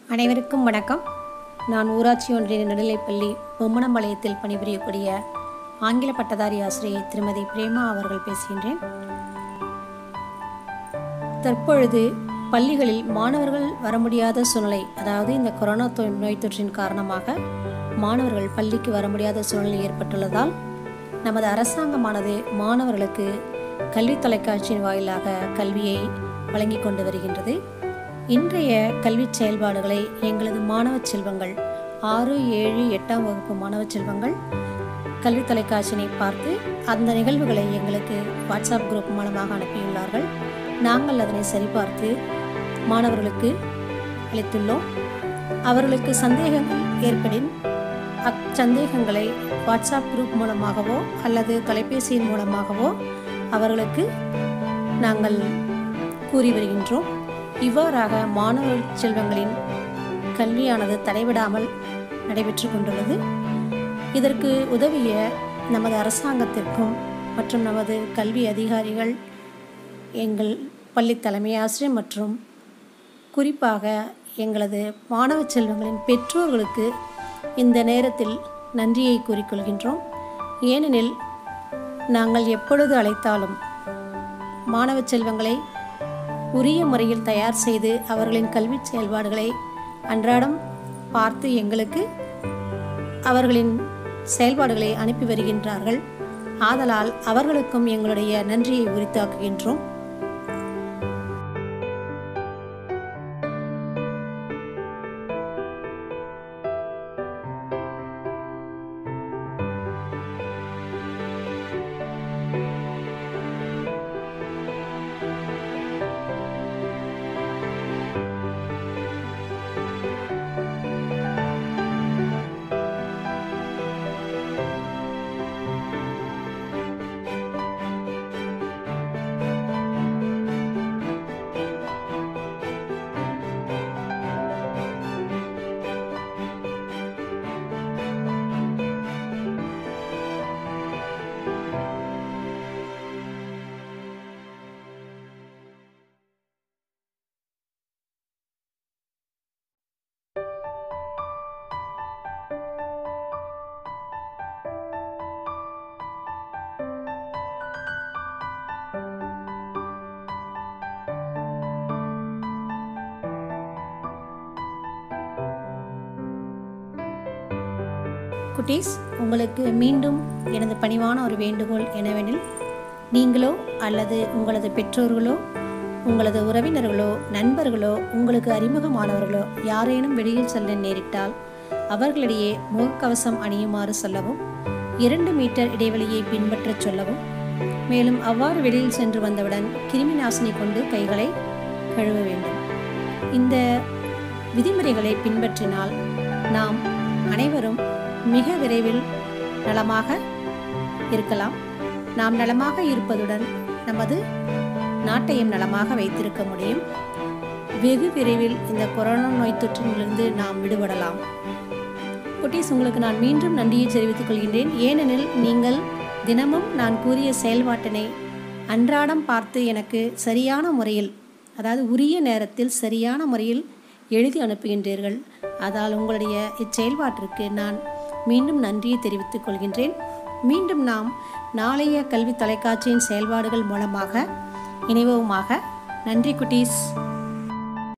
அனைவருக்கும் வணக்கம் நான் ஊராட்சி ஒன்றிய நடுநிலைப்பள்ளி பொம்மனம்பாளையத்தில் பணிபுரியக்கூடிய ஆங்கில பட்டதாரி ஆசிரியை திருமதி பிரேமா அவர்கள் பேசுகின்றேன் தற்பொழுது பள்ளிகளில் மாணவர்கள் வர முடியாத சூழ்நிலை அதாவது இந்த கொரோனா தொ- நோய் தொற்றின் காரணமாக மாணவர்கள் பள்ளிக்கு வர முடியாத சூழ்நிலை ஏற்பட்டுள்ளதால் நமது அரசாங்கமானது மாணவர்களுக்கு கல்வி தொலைக்காட்சியின் வாயிலாக கல்வியை வழங்கி கொண்டு வருகின்றது இன்றைய கல்வி செயல்பாடுகளை எங்களது மாணவ செல்வங்கள் ஆறு ஏழு எட்டாம் வகுப்பு மாணவ செல்வங்கள் கல்வி தொலைக்காட்சியினை பார்த்து அந்த நிகழ்வுகளை எங்களுக்கு வாட்ஸ்அப் குரூப் மூலமாக அனுப்பியுள்ளார்கள் நாங்கள் அதனை சரிபார்த்து மாணவர்களுக்கு அளித்துள்ளோம் அவர்களுக்கு சந்தேகங்கள் ஏற்படின் அச்சந்தேகங்களை வாட்ஸ்அப் குரூப் மூலமாகவோ அல்லது தொலைபேசியின் மூலமாகவோ அவர்களுக்கு நாங்கள் கூறி வருகின்றோம் இவ்வாறாக மாணவ செல்வங்களின் கல்வியானது தடைவிடாமல் நடைபெற்று கொண்டுள்ளது இதற்கு உதவிய நமது அரசாங்கத்திற்கும் மற்றும் நமது கல்வி அதிகாரிகள் எங்கள் பள்ளி தலைமை ஆசிரியர் மற்றும் குறிப்பாக எங்களது மாணவ செல்வங்களின் பெற்றோர்களுக்கு இந்த நேரத்தில் நன்றியை கூறிக்கொள்கின்றோம் ஏனெனில் நாங்கள் எப்பொழுது அழைத்தாலும் மாணவ செல்வங்களை உரிய முறையில் தயார் செய்து அவர்களின் கல்வி செயல்பாடுகளை அன்றாடம் பார்த்து எங்களுக்கு அவர்களின் செயல்பாடுகளை அனுப்பி வருகின்றார்கள் ஆதலால் அவர்களுக்கும் எங்களுடைய நன்றியை உரித்தாக்குகின்றோம் குட்டீஸ் உங்களுக்கு மீண்டும் எனது பணிவான ஒரு வேண்டுகோள் என்னவெனில் நீங்களோ அல்லது உங்களது பெற்றோர்களோ உங்களது உறவினர்களோ நண்பர்களோ உங்களுக்கு அறிமுகமானவர்களோ யாரேனும் வெளியில் செல்ல நேரிட்டால் அவர்களிடையே முகக்கவசம் அணியுமாறு சொல்லவும் இரண்டு மீட்டர் இடைவெளியை பின்பற்றச் சொல்லவும் மேலும் அவ்வாறு வெளியில் சென்று வந்தவுடன் கிருமி நாசினி கொண்டு கைகளை கழுவ வேண்டும் இந்த விதிமுறைகளை பின்பற்றினால் நாம் அனைவரும் மிக விரைவில் நலமாக இருக்கலாம் நாம் நலமாக இருப்பதுடன் நமது நாட்டையும் நலமாக வைத்திருக்க முடியும் வெகு விரைவில் இந்த கொரோனா நோய் தொற்றிலிருந்து நாம் விடுபடலாம் குட்டீஸ் உங்களுக்கு நான் மீண்டும் நன்றியை தெரிவித்துக் கொள்கின்றேன் ஏனெனில் நீங்கள் தினமும் நான் கூறிய செயல்பாட்டினை அன்றாடம் பார்த்து எனக்கு சரியான முறையில் அதாவது உரிய நேரத்தில் சரியான முறையில் எழுதி அனுப்புகின்றீர்கள் அதால் உங்களுடைய இச்செயல்பாட்டிற்கு நான் மீண்டும் நன்றியை தெரிவித்துக் கொள்கின்றேன் மீண்டும் நாம் நாளைய கல்வி தொலைக்காட்சியின் செயல்பாடுகள் மூலமாக இணைவோமாக நன்றி குட்டீஸ்